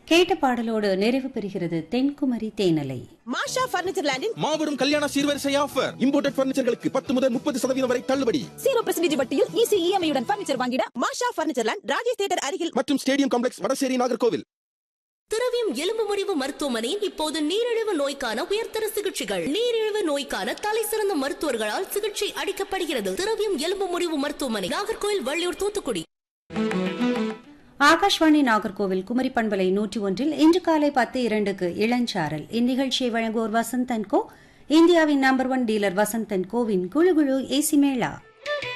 கேட்ட பாடலோடு நிறைவு பெறுகிறது தென்குமரி தேனலை மாஷா பர்னிச்சர் லேண்டின் மாபெரும் கல்யாண சீர்வரிசை ஆஃபர் இம்போர்ட்டட் பர்னிச்சர்களுக்கு பத்து முதல் முப்பது சதவீதம் வரை தள்ளுபடி ஜீரோ பர்சன்டேஜ் வட்டியில் ஈஸி இஎம்ஐயுடன் பர்னிச்சர் வாங்கிட Masha furniture land Rajesh theatre அருகில் மற்றும் ஸ்டேடியம் காம்ப்ளெக்ஸ் வடசேரி நாகர்கோவில் திரவியம் எலும்பு முறிவு மருத்துவமனையில் இப்போது நீரிழிவு நோய்க்கான உயர்தர சிகிச்சைகள் நீரிழிவு நோய்க்கான தலை சிறந்த மருத்துவர்களால் சிகிச்சை அளிக்கப்படுகிறது திரவியம் எலும்பு முறிவு மருத்துவமனை நாகர்கோயில் வள்ளியூர் தூத்துக்குடி ஆகாஷ்வாணி நாகர்கோவில் குமரி பண்பலை நூற்றி ஒன்றில் இன்று காலை பத்து இரண்டுக்கு இளஞ்சாரல் இந்நிகழ்ச்சியை வழங்குவோர் வசந்தன் கோ இந்தியாவின் நம்பர் ஒன் டீலர் வசந்தன் கோவின் குழு குழு ஏசி மேளா